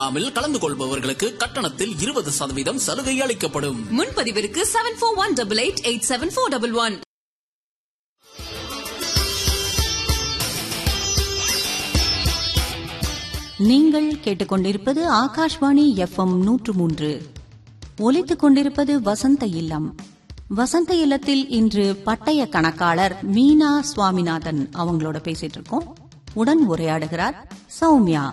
முகாமில் கலந்து கொள்பவர்களுக்கு கட்டணத்தில் இருபது சதவீதம் சலுகை அளிக்கப்படும் முன்பதிவிற்கு seven four one double eight eight seven four double one நீங்கள் கேட்டுக்கொண்டிருப்பது ஆகாஷ்வாணி எஃப்எம் நூற்று மூன்று ஒலித்துக் கொண்டிருப்பது வசந்த இல்லம் வசந்த இல்லத்தில் இன்று பட்டய கணக்காளர் மீனா சுவாமிநாதன் அவங்களோட பேசிட்டு இருக்கோம் உடன் உரையாடுகிறார் சௌமியா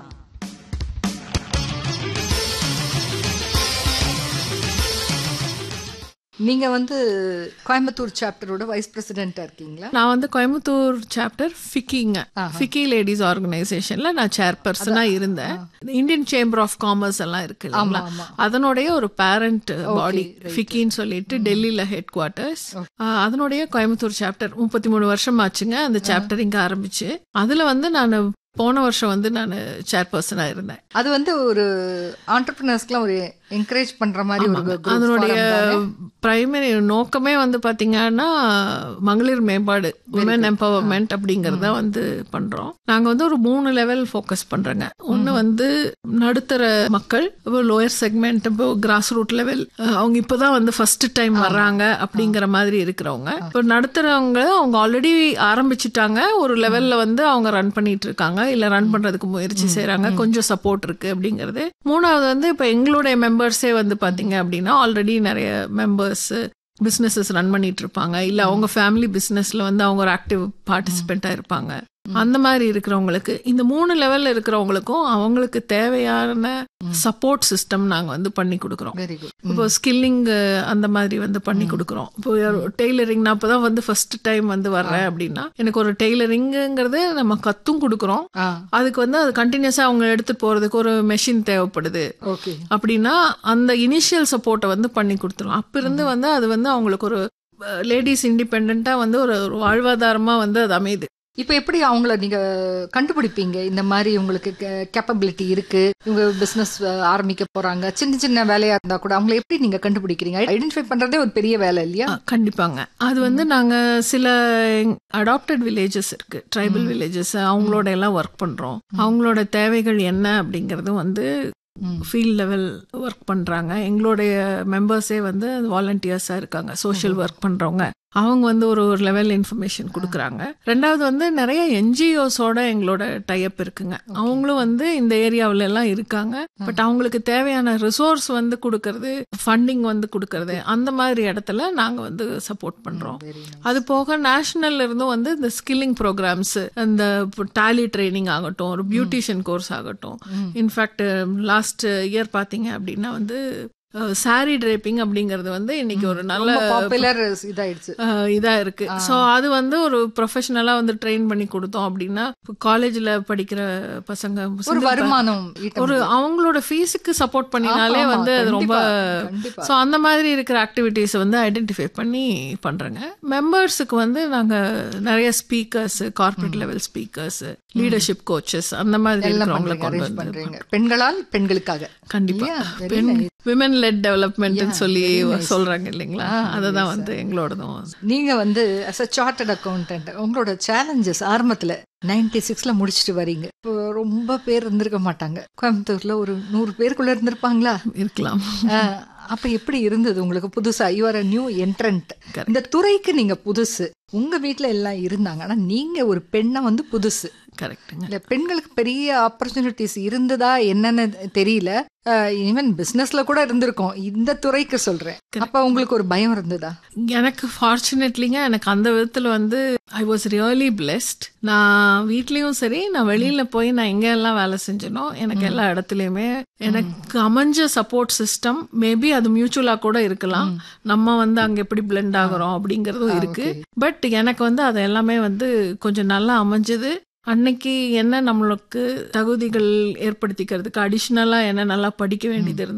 நீங்க வந்து கோயம்புத்தூர் சாப்டரோட வைஸ் பிரசிடென்டா இருக்கீங்களா நான் வந்து கோயம்புத்தூர் சாப்டர் ஃபிக்கிங்க ஃபிக்கி லேடிஸ் ஆர்கனைசேஷன்ல நான் சேர்பர்சனா இருந்தேன் இந்தியன் சேம்பர் ஆஃப் காமர்ஸ் எல்லாம் இருக்கு இல்லைங்களா அதனுடைய ஒரு பேரண்ட் பாடி ஃபிக்கின்னு சொல்லிட்டு டெல்லியில ஹெட் குவார்ட்டர்ஸ் அதனுடைய கோயம்புத்தூர் சாப்டர் முப்பத்தி மூணு வருஷம் ஆச்சுங்க அந்த சாப்டர் இங்க ஆரம்பிச்சு அதுல வந்து நான் போன வருஷம் வந்து நான் சேர்பர்சனா இருந்தேன் அது வந்து ஒரு ஆண்டர்பிரினர்ஸ்க்குலாம் ஒரு என்கரேஜ் பண்ற மாதிரி ஒரு group அதனுடைய forum தானே? பிரைமரி நோக்கமே வந்து பாத்தீங்கன்னா மகளிர் மேம்பாடு உமன் எம்பவர்மெண்ட் அப்படிங்கறத வந்து பண்றோம் நாங்க வந்து ஒரு மூணு லெவல் ஃபோக்கஸ் பண்றோங்க ஒன்னு வந்து நடுத்தர மக்கள் இப்போ லோயர் செக்மெண்ட் இப்போ கிராஸ் ரூட் லெவல் அவங்க இப்பதான் வந்து ஃபர்ஸ்ட் டைம் வர்றாங்க அப்படிங்கிற மாதிரி இருக்கிறவங்க இப்போ நடுத்தரவங்க அவங்க ஆல்ரெடி ஆரம்பிச்சிட்டாங்க ஒரு லெவல்ல வந்து அவங்க ரன் பண்ணிட்டு இருக்காங்க இல்ல ரன் பண்றதுக்கு முயற்சி செய்றாங்க கொஞ்சம் சப்போர்ட் இருக்கு அப்படிங்கிறது மூணாவது வந்து இப்ப எங்களுடைய மெம்பர்ஸே வந்து பாத்தீங்க அப்படின்னா ஆல்ரெடி நிறைய மெம்பர்ஸ் பிசினஸஸ் ரன் பண்ணிட்டு இருப்பாங்க இல்ல அவங்க ஃபேமிலி பிசினஸ்ல வந்து அவங்க ஒரு ஆக்டிவ் பார்ட்டிசிபெண்டா இருப்பாங்க அந்த மாதிரி இருக்கிறவங்களுக்கு இந்த மூணு லெவல்ல இருக்கிறவங்களுக்கும் அவங்களுக்கு தேவையான சப்போர்ட் சிஸ்டம் நாங்க வந்து பண்ணி கொடுக்குறோம் வெரி குட் இப்போ ஸ்கில்லிங் அந்த மாதிரி வந்து பண்ணி கொடுக்குறோம் இப்போ டெய்லரிங் நான் இப்பதான் வந்து ஃபர்ஸ்ட் டைம் வந்து வர்றேன் அப்படின்னா எனக்கு ஒரு டெய்லரிங்கிறது நம்ம கத்தும் கொடுக்குறோம் ஆ அதுக்கு வந்து அது கண்டினியூஸா அவங்க எடுத்து போறதுக்கு ஒரு மெஷின் தேவைப்படுது ஓகே அப்படின்னா அந்த இனிஷியல் சப்போர்ட்டை வந்து பண்ணி கொடுத்துரும் அப்ப இருந்து வந்து அது வந்து அவங்களுக்கு ஒரு லேடிஸ் இண்டிபெண்டா வந்து ஒரு ஒரு வாழ்வாதாரமா வந்து அது அமையுது இப்போ எப்படி அவங்கள நீங்க கண்டுபிடிப்பீங்க இந்த மாதிரி உங்களுக்கு கேப்பபிலிட்டி இருக்கு இவங்க பிசினஸ் ஆரம்பிக்க போறாங்க சின்ன சின்ன வேலையா இருந்தா கூட அவங்கள எப்படி நீங்க கண்டுபிடிக்கிறீங்க ஐடென்டிஃபை பண்றதே ஒரு பெரிய வேலை இல்லையா ஆ, கண்டிப்பாங்க அது வந்து நாங்க சில அடாப்டட் வில்லேஜஸ் இருக்கு ட்ரைபல் வில்லேஜஸ் அவங்களோட எல்லாம் ஒர்க் பண்றோம் அவங்களோட தேவைகள் என்ன அப்படிங்கறதும் வந்து ஃபீல்ட் லெவல் ஒர்க் பண்றாங்க எங்களுடைய மெம்பர்ஸே வந்து வாலண்டியர்ஸா இருக்காங்க சோஷியல் ஒர்க் பண்றவங்க அவங்க வந்து ஒரு ஒரு லெவல் இன்ஃபர்மேஷன் கொடுக்குறாங்க ரெண்டாவது வந்து நிறைய என்ஜிஓஸோட எங்களோட டைப் இருக்குங்க அவங்களும் வந்து இந்த ஏரியாவுல எல்லாம் இருக்காங்க பட் அவங்களுக்கு தேவையான ரிசோர்ஸ் வந்து கொடுக்கறது ஃபண்டிங் வந்து கொடுக்கறது அந்த மாதிரி இடத்துல நாங்க வந்து சப்போர்ட் பண்றோம் அது போக நேஷனல்ல இருந்தும் வந்து இந்த ஸ்கில்லிங் ப்ரோக்ராம்ஸ் இந்த டாலி ட்ரைனிங் ஆகட்டும் ஒரு பியூட்டிஷியன் கோர்ஸ் ஆகட்டும் இன்ஃபேக்ட் லாஸ்ட் இயர் பாத்தீங்க அப்படின்னா வந்து சாரி டிரேப்பிங் அப்படிங்கறது வந்து இன்னைக்கு ஒரு நல்ல பாப்புலர் இதாயிடுச்சு அஹ், இதா இருக்கு சோ அது வந்து ஒரு ப்ரொஃபஷனலா வந்து ட்ரெயின் பண்ணி கொடுத்தோம் அப்படின்னா காலேஜ்ல படிக்கிற பசங்க ஒரு single pa- வருமானம் ஈட்ட ஒரு அவங்களோட ஃபீஸுக்கு சப்போர்ட் பண்ணினாலே ஆமா, வந்து அது ரொம்ப கண்டிப்பா, கண்டிப்பா. ஸோ அந்த மாதிரி இருக்கிற ஆக்டிவிட்டீஸ் வந்து ஐடென்டிஃபை பண்ணி பண்றேங்க மெம்பர்ஸுக்கு வந்து நாங்க நிறைய speakers corporate level speakers leadership coaches அந்த மாதிரி எல்லாம் இருக்கிறவங்கள பண்றீங்க கொண்டு அரேஞ்ச் வந்து பண்றீங்க பெண்களால் பெண்களுக்காக கண்டிப்பா இல்லையா? Very பெண் nice. Women led development Yeah, சொல்லி very nice. சொல்றாங்க இல்லைங்களா Ah, அதுதான் yes, வந்து எங்களோடதும் நீங்க வந்து அஸ் அ சார்ட்டர்ட் அக்கௌண்டன்ட் உங்களோட சேலஞ்சஸ் ஆரம்பத்துல நைன்டி சிக்ஸ்ல முடிச்சிட்டு வரீங்க இப்போ ரொம்ப பேர் இருந்திருக்க மாட்டாங்க கோயம்புத்தூர்ல ஒரு நூறு பேருக்குள்ள இருந்திருப்பாங்களா இருக்கலாம் ஆஹ், அப்ப எப்படி இருந்தது உங்களுக்கு புதுசா யூ ஆர் நியூ என்ட்ரன்ட் இந்த துறைக்கு நீங்க புதுசு உங்க வீட்ல எல்லாம் இருந்தாங்க ஆனா நீங்க ஒரு பெண்ணை வந்து புதுசு கரெக்டுங்க இல்ல பெண்களுக்கு பெரிய ஆப்பர்ச்சுனிட்டிஸ் இருந்ததா என்னன்னு தெரியல ஈவன் பிசினஸ்ல கூட இருந்திருக்கும் இந்த துறைக்கு சொல்றேன் அப்ப உங்களுக்கு ஒரு பயம் இருந்ததா எனக்கு ஃபார்ச்சுனேட்லிங்க எனக்கு அந்த விதத்துல வந்து ஐ வாஸ் ரியலி பிளெஸ்ட் நான் வீட்லயும் சரி நான் வெளியில போய் நான் எங்க எல்லாம் வேலை செஞ்சனோ எனக்கு எல்லா இடத்துலயுமே எனக்கு அமைஞ்ச சப்போர்ட் சிஸ்டம் மேபி அது மியூச்சுவலா கூட இருக்கலாம் நம்ம வந்து அங்க எப்படி பிளெண்ட் ஆகுறோம் அப்படிங்கறதும் இருக்கு பட் எனக்கு வந்து அது எல்லாமே வந்து கொஞ்சம் நல்லா அமைஞ்சது அன்னைக்கு என்ன நம்மளுக்கு தகுதிகள் ஏற்படுத்திக்கிறதுக்கு அடிஷ்னலா என்ன நல்லா படிக்க வேண்டியது இருந்ததோ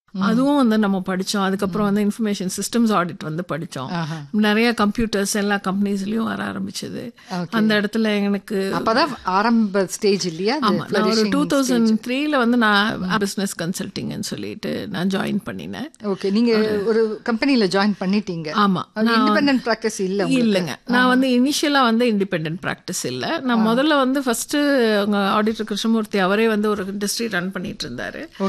அதுவும் வந்து நம்ம படிச்சோம் அதுக்கப்புறம் வந்து இன்ஃபர்மேஷன் சிஸ்டம்ஸ் ஆடிட் வந்து படிச்சோம் ஆஹா. நிறைய கம்ப்யூட்டர்ஸ் எல்லா கம்பெனிஸ்லயும் வர ஆரம்பிச்சது Okay. அந்த இடத்துல எனக்கு அப்பதான் ஆரம்ப ஸ்டேஜ் இல்லையா அது ஆமா நான் ஒரு flourishing டூ stage. தௌசண்ட் த்ரீல வந்து நான் பிசினஸ் கன்சல்டிங்னு சொல்லிட்டு நான் ஜாயின் பண்ணினேன் ஓகே நீங்க ஒரு கம்பெனில ஜாயின் பண்ணிட்டீங்க ஆமா இண்டிபெண்டன்ட் பிராக்டிஸ் இல்ல உங்களுக்கு. இல்லைங்க நான் வந்து இனிஷியலா வந்து இண்டிபெண்டன்ட் ப்ராக்டிஸ் இல்ல நான் முதல்ல வந்து ஃபர்ஸ்ட் உங்க ஆடிட்டர் கிருஷ்ணமூர்த்தி அவரே வந்து ஒரு இண்டஸ்ட்ரி ரன் பண்ணிட்டு இருந்தாரு